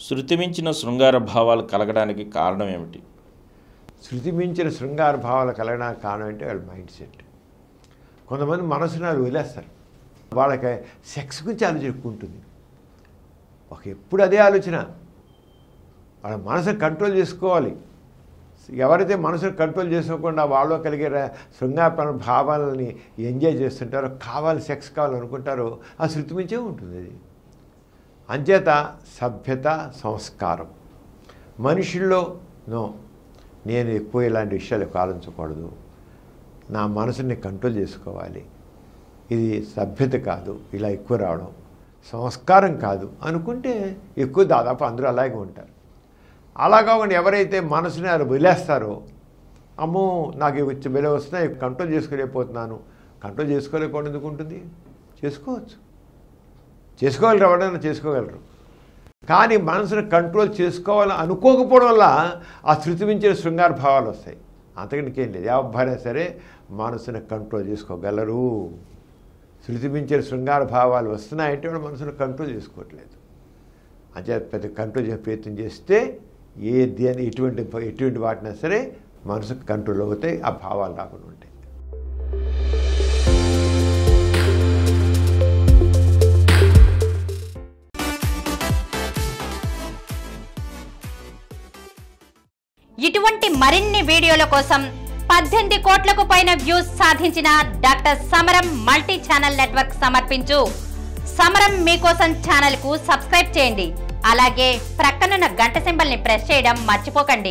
శృతిమించిన శృంగార భావాలు కలగడానికి కారణం ఏమిటి శృతి మించిన శృంగార భావాలు కలగడానికి కారణం అంటే వాళ్ళ మైండ్ సెట్ కొంతమంది మనసుని వాళ్ళు వదిలేస్తారు వాళ్ళకి సెక్స్ గురించి ఆలోచన ఎక్కువ ఉంటుంది ఒక ఎప్పుడు అదే ఆలోచన వాళ్ళ మనసుని కంట్రోల్ చేసుకోవాలి ఎవరైతే మనసును కంట్రోల్ చేసుకోకుండా వాళ్ళు కలిగే ర- శృంగార భావాలని ఎంజాయ్ చేస్తుంటారో కావాలి సెక్స్ కావాలనుకుంటారో ఆ శృతి మించే ఉంటుంది అది అంచేత సభ్యత సంస్కారం మనుషుల్లో నో నేను ఎక్కువ ఇలాంటి విషయాలు ఎక్కువ ఆలోచించకూడదు నా మనసుని కంట్రోల్ చేసుకోవాలి ఇది సభ్యత కాదు ఇలా ఎక్కువ రావడం సంస్కారం కాదు అనుకుంటే ఎక్కువ దాదాపు అందరూ అలాగే ఉంటారు అలా కాకుండా ఎవరైతే మనసుని అలా వదిలేస్తారో అమ్మో నాకు ఇవి వచ్చి వెల వస్తున్నాయి కంట్రోల్ చేసుకోలేకపోతున్నాను కంట్రోల్ చేసుకోలేకపోవడం ఎందుకు ఉంటుంది చేసుకోవచ్చు చేసుకోగలరు ఎవరైనా చేసుకోగలరు కానీ మనసును కంట్రోల్ చేసుకోవాలని అనుకోకపోవడం వల్ల ఆ శృతి మించిన శృంగార భావాలు వస్తాయి అంతకంటే ఏం లేదు ఎవరైనా సరే మనసును కంట్రోల్ చేసుకోగలరు శృతి మించిన శృంగార భావాలు వస్తున్నాయంటే వాడు మనసును కంట్రోల్ చేసుకోవట్లేదు అంతే పెద్ద కంట్రోల్ చేసే ప్రయత్నం చేస్తే ఏ దేని ఎటువంటి ఎటువంటి వాటినా సరే మనసు కంట్రోల్ అవుతాయి ఆ భావాలు రాకుండా ఉంటాయి ఇటువంటి మరిన్ని వీడియోల కోసం పద్దెనిమిది కోట్లకు పైన వ్యూస్ సాధించిన డాక్టర్ సమరం మల్టీ ఛానల్ నెట్వర్క్ సమర్పించు సమరం మీకోసం ఛానల్ కు సబ్స్క్రైబ్ చేయండి అలాగే ప్రక్కనున్న గంట సింబల్ ని ప్రెస్ చేయడం మర్చిపోకండి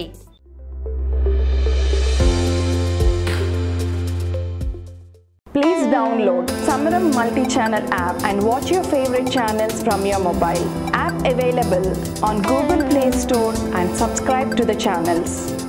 Please download Samaram multi-channel app and watch your favorite channels from your mobile. App available on Google Play Store and subscribe to the channels.